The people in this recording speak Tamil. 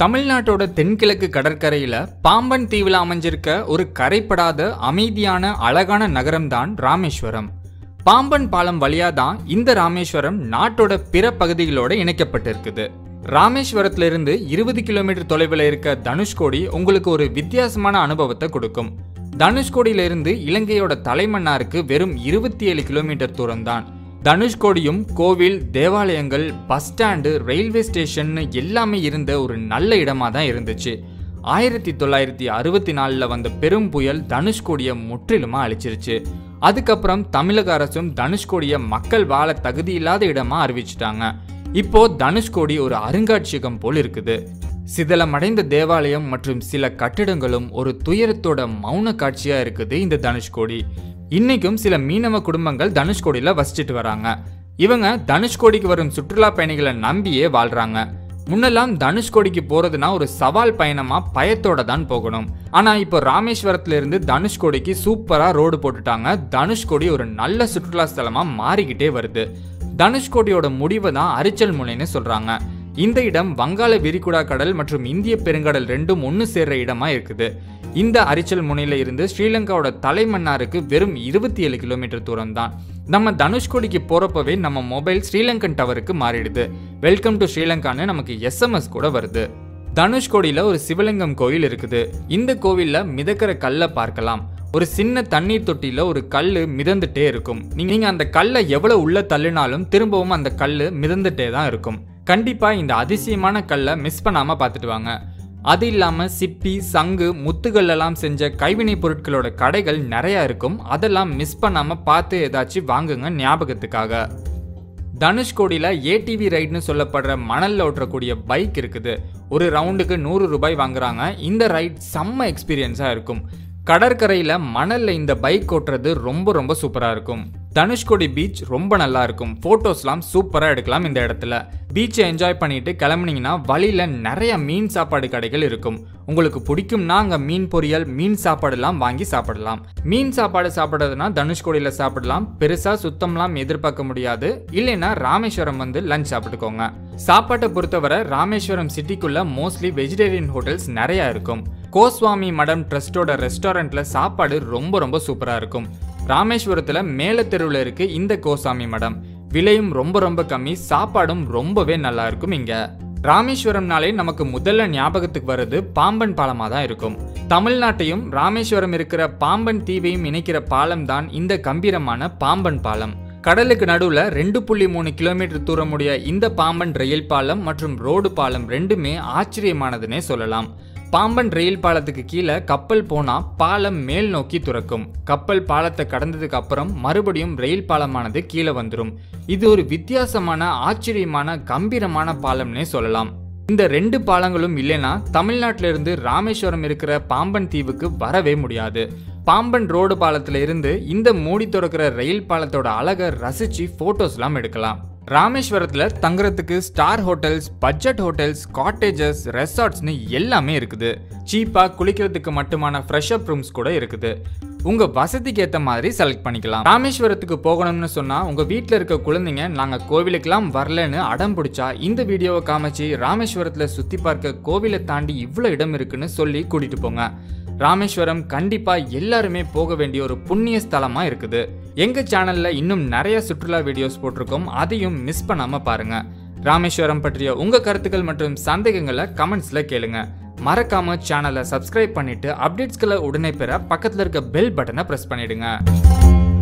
தமிழ்நாட்டோட தென்கிழக்கு கடற்கரையில பாம்பன் தீவில் அமைஞ்சிருக்க ஒரு கரைப்படாத அமைதியான அழகான நகரம்தான் ராமேஸ்வரம் பாம்பன் பாலம் வழியா தான் இந்த ராமேஸ்வரம் நாட்டோட பிற பகுதிகளோட இணைக்கப்பட்டிருக்குது ராமேஸ்வரத்துல இருந்து இருபது கிலோமீட்டர் தொலைவில் இருக்க தனுஷ்கோடி உங்களுக்கு ஒரு வித்தியாசமான அனுபவத்தை கொடுக்கும் தனுஷ்கோடியில இருந்து இலங்கையோட தலைமன்னாருக்கு வெறும் இருபத்தி ஏழு கிலோமீட்டர் தூரம் தான் தனுஷ்கோடியும் கோவில் தேவாலயங்கள் பஸ் ஸ்டாண்டு ரயில்வே ஸ்டேஷன் எல்லாமே இருந்த ஒரு நல்ல இடமா தான் இருந்துச்சு ஆயிரத்தி தொள்ளாயிரத்தி அறுபத்தி நாலில் வந்த பெரும் புயல் தனுஷ்கோடியை முற்றிலுமா அழிச்சிருச்சு அதுக்கப்புறம் தமிழக அரசும் தனுஷ்கோடியை மக்கள் வாழ தகுதியில்லாத இடமா அறிவிச்சிட்டாங்க இப்போ தனுஷ்கோடி ஒரு அருங்காட்சியகம் போல் இருக்குது சிதலமடைந்த தேவாலயம் மற்றும் சில கட்டிடங்களும் ஒரு துயரத்தோட மௌன காட்சியா இருக்குது இந்த தனுஷ்கோடி இன்னைக்கும் சில மீனவ குடும்பங்கள் தனுஷ்கோடியில வசிச்சுட்டு வராங்க இவங்க தனுஷ்கோடிக்கு வரும் சுற்றுலா பயணிகளை நம்பியே வாழ்றாங்க முன்னெல்லாம் தனுஷ்கோடிக்கு போறதுனா ஒரு சவால் பயணமா பயத்தோட தான் போகணும் ஆனா இப்போ ராமேஸ்வரத்துல இருந்து தனுஷ்கோடிக்கு சூப்பரா ரோடு போட்டுட்டாங்க தனுஷ்கோடி ஒரு நல்ல சுற்றுலா ஸ்தலமா மாறிக்கிட்டே வருது தனுஷ்கோடியோட முடிவை தான் அரிச்சல் முனைன்னு சொல்றாங்க இந்த இடம் வங்காள விரிகுடா கடல் மற்றும் இந்திய பெருங்கடல் ரெண்டும் ஒன்று சேர்ற இடமா இருக்குது இந்த அரிச்சல் முனையில இருந்து ஸ்ரீலங்காவோட தலைமன்னாருக்கு வெறும் இருபத்தி ஏழு கிலோமீட்டர் தூரம் தான் நம்ம தனுஷ்கோடிக்கு போறப்பவே நம்ம மொபைல் ஸ்ரீலங்கன் டவருக்கு மாறிடுது வெல்கம் டு ஸ்ரீலங்கான்னு நமக்கு எஸ்எம்எஸ் கூட வருது தனுஷ்கோடியில ஒரு சிவலிங்கம் கோயில் இருக்குது இந்த கோவில்ல மிதக்கிற கல்லை பார்க்கலாம் ஒரு சின்ன தண்ணீர் தொட்டியில ஒரு கல் மிதந்துட்டே இருக்கும் நீங்க அந்த கல்லை எவ்வளவு உள்ள தள்ளினாலும் திரும்பவும் அந்த கல் மிதந்துட்டே தான் இருக்கும் கண்டிப்பா இந்த அதிசயமான கல்லை மிஸ் பண்ணாம பார்த்துட்டு வாங்க அது இல்லாம சிப்பி சங்கு முத்துகள்லாம் செஞ்ச கைவினை பொருட்களோட கடைகள் நிறைய இருக்கும் அதெல்லாம் மிஸ் பண்ணாம பார்த்து ஏதாச்சும் வாங்குங்க ஞாபகத்துக்காக தனுஷ்கோடியில் ஏடிவி ரைட்னு சொல்லப்படுற மணலில் ஓட்டக்கூடிய பைக் இருக்குது ஒரு ரவுண்டுக்கு நூறு ரூபாய் வாங்குறாங்க இந்த ரைட் செம்ம எக்ஸ்பீரியன்ஸாக இருக்கும் கடற்கரையில் மணலில் இந்த பைக் ஓட்டுறது ரொம்ப ரொம்ப சூப்பராக இருக்கும் தனுஷ்கோடி பீச் ரொம்ப நல்லா இருக்கும் ஃபோட்டோஸ்லாம் சூப்பராக எடுக்கலாம் இந்த இடத்துல பீச்சை என்ஜாய் பண்ணிட்டு கிளம்புனீங்கன்னா வழியில் நிறைய மீன் சாப்பாடு கடைகள் இருக்கும் உங்களுக்கு பிடிக்கும்னா அங்கே மீன் பொரியல் மீன் சாப்பாடுலாம் வாங்கி சாப்பிடலாம் மீன் சாப்பாடு சாப்பிட்றதுனா தனுஷ்கோடியில் சாப்பிடலாம் பெருசாக சுத்தம்லாம் எதிர்பார்க்க முடியாது இல்லைன்னா ராமேஸ்வரம் வந்து லஞ்ச் சாப்பிட்டுக்கோங்க சாப்பாட்டை பொறுத்தவரை ராமேஸ்வரம் சிட்டிக்குள்ள மோஸ்ட்லி வெஜிடேரியன் ஹோட்டல்ஸ் நிறைய இருக்கும் கோஸ்வாமி மடம் ட்ரஸ்டோட ரெஸ்டாரண்ட்ல சாப்பாடு ரொம்ப ரொம்ப சூப்பரா இருக்கும் ராமேஸ்வரத்துல மேல தெருவில் இருக்கு இந்த கோசாமி மடம் விலையும் ரொம்ப ரொம்ப கம்மி சாப்பாடும் ரொம்பவே நல்லா இருக்கும் இங்க ராமேஸ்வரம்னாலே நமக்கு முதல்ல ஞாபகத்துக்கு வர்றது பாம்பன் பாலமாக தான் இருக்கும் தமிழ்நாட்டையும் ராமேஸ்வரம் இருக்கிற பாம்பன் தீவையும் இணைக்கிற பாலம் தான் இந்த கம்பீரமான பாம்பன் பாலம் கடலுக்கு நடுவில் ரெண்டு புள்ளி மூணு கிலோமீட்டர் தூரமுடைய இந்த பாம்பன் ரயில் பாலம் மற்றும் ரோடு பாலம் ரெண்டுமே ஆச்சரியமானதுன்னே சொல்லலாம் பாம்பன் ரயில் பாலத்துக்கு கீழே கப்பல் போனா பாலம் மேல் நோக்கி துறக்கும் கப்பல் பாலத்தை கடந்ததுக்கு அப்புறம் மறுபடியும் ரயில் பாலமானது கீழே வந்துடும் இது ஒரு வித்தியாசமான ஆச்சரியமான கம்பீரமான பாலம்னே சொல்லலாம் இந்த ரெண்டு பாலங்களும் இல்லைன்னா தமிழ்நாட்டில இருந்து ராமேஸ்வரம் இருக்கிற பாம்பன் தீவுக்கு வரவே முடியாது பாம்பன் ரோடு பாலத்துல இருந்து இந்த மூடி திறக்கிற ரயில் பாலத்தோட அழகை ரசிச்சு போட்டோஸ்லாம் எடுக்கலாம் ராமேஸ்வரத்தில் தங்குறதுக்கு star hotels budget hotels cottages ரெசார்ட்ஸ்னு எல்லாமே இருக்குது சீப்பாக குளிக்கிறதுக்கு மட்டுமான ஃப்ரெஷ் அப் ரூம்ஸ் கூட இருக்குது உங்க வசதிக்கு ஏற்ற மாதிரி செலக்ட் பண்ணிக்கலாம் ராமேஸ்வரத்துக்கு போகணும்னு சொன்னா உங்க வீட்டில் இருக்க குழந்தைங்க நாங்க கோவிலுக்கெல்லாம் வரலன்னு அடம் பிடிச்சா இந்த வீடியோவை காமிச்சு ராமேஸ்வரத்துல சுத்தி பார்க்க கோவிலை தாண்டி இவ்வளோ இடம் இருக்குன்னு சொல்லி கூட்டிட்டு போங்க ராமேஸ்வரம் கண்டிப்பா எல்லாருமே போக வேண்டிய ஒரு புண்ணிய ஸ்தலமா இருக்குது எங்க சேனல்ல இன்னும் நிறைய சுற்றுலா வீடியோஸ் போட்டிருக்கோம் அதையும் மிஸ் பண்ணாம பாருங்க ராமேஸ்வரம் பற்றிய உங்க கருத்துக்கள் மற்றும் சந்தேகங்களை கமெண்ட்ஸ்ல கேளுங்க மறக்காம சேனலை சப்ஸ்கிரைப் பண்ணிட்டு அப்டேட்ஸ்களை உடனே பெற பக்கத்துல இருக்க பெல் பட்டனை பிரஸ் பண்ணிடுங்க